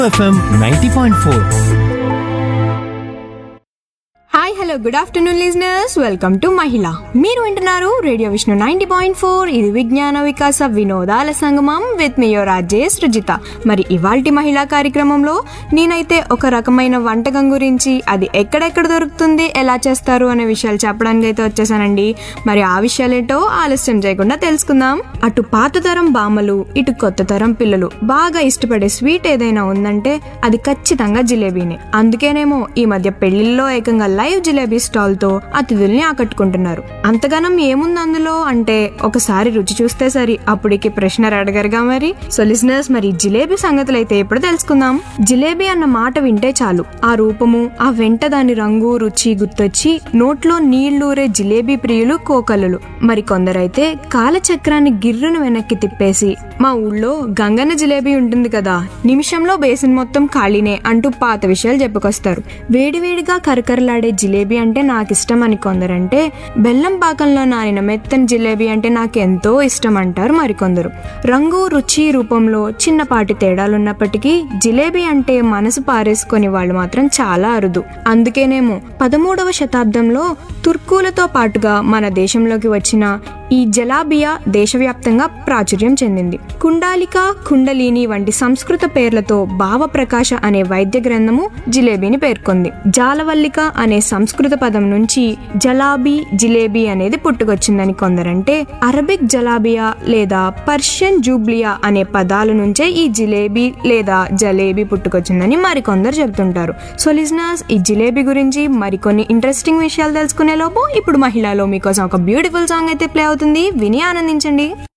FM ninety point four hi hello good afternoon listeners welcome to మహిళ మీరు వింటున్నారు radio Vishnu ninety point four ఇది విజ్ఞాన వికాస వినోదాల సంగమం with me your RJ Srujitha మరి ఇవాల్టి మహిళా కార్యక్రమంలో నేనైతే ఒక రకమైన వంటకం గురించి అది ఎక్కడెక్కడ దొరుకుతుంది ఎలా చేస్తారు అనే విషయాలు చెప్పడానికి అయితే వచ్చేసానండి మరి ఆ విషయాలేంటో ఆలస్యం చేయకుండా తెలుసుకుందాం అటు పాత తరం బామ్మలు ఇటు కొత్త తరం పిల్లలు బాగా ఇష్టపడే స్వీట్ ఏదైనా ఉందంటే అది ఖచ్చితంగా జిలేబీనే అందుకేనేమో ఈ మధ్య పెళ్లిల్లో ఏకంగా లైవ్ జిలేబీ స్టాల్ తో అతిథుల్ని ఆకట్టుకుంటున్నారు అంతగానం ఏముంది అందులో అంటే ఒకసారి రుచి చూస్తే సరి అప్పుడికి ప్రశ్న అడగరుగా మరి సో లిసినర్స్ మరి జిలేబీ సంగతులు అయితే ఇప్పుడు తెలుసుకుందాం జిలేబీ అన్న మాట వింటే చాలు ఆ రూపము ఆ వెంట దాని రంగు రుచి గుర్తొచ్చి నోట్లో నీళ్లూరే జిలేబీ ప్రియులు కోకలులు మరి కొందరైతే కాలచక్రాన్ని గిర్రును వెనక్కి తిప్పేసి మా ఊళ్ళో గంగన్న జిలేబీ ఉంటుంది కదా నిమిషంలో బేసిన్ మొత్తం ఖాళీనే అంటూ పాత విషయాలు చెప్పుకొస్తారు వేడివేడిగా కరకరలాడే జిలేబీ అంటే నాకు ఇష్టం అని కొందరంటే బెల్లం పాకంలో నానిన మెత్తని జిలేబీ అంటే నాకు ఎంతో ఇష్టం అంటారు మరికొందరు రంగు రుచి రూపంలో చిన్నపాటి తేడాలున్నప్పటికీ జిలేబీ అంటే మనసు పారేసుకొని వాళ్ళు మాత్రం చాలా అరుదు అందుకేనేమో పదమూడవ శతాబ్దంలో తుర్కులతో పాటుగా మన దేశంలోకి వచ్చిన ఈ జలాబియా దేశవ్యాప్తంగా ప్రాచుర్యం చెందింది కుండాలిక కుండలిని వంటి సంస్కృత పేర్లతో భావప్రకాశ అనే వైద్య గ్రంథము జిలేబీని పేర్కొంది జాలవల్లిక అనే సంస్కృత పదం నుంచి జలాబీ జిలేబీ అనేది పుట్టుకొచ్చిందని కొందరంటే అరబిక్ జలాబియా లేదా పర్షియన్ జూబ్లియా అనే పదాల నుంచే ఈ జిలేబీ లేదా జలేబీ పుట్టుకొచ్చిందని మరికొందరు చెబుతుంటారు సో లిజనర్స్ ఈ జిలేబీ గురించి మరికొన్ని ఇంట్రెస్టింగ్ విషయాలు తెలుసుకునే లోపు ఇప్పుడు మహిళలో మీకోసం ఒక బ్యూటిఫుల్ సాంగ్ అయితే ప్లే అవుతుంది విని ఆనందించండి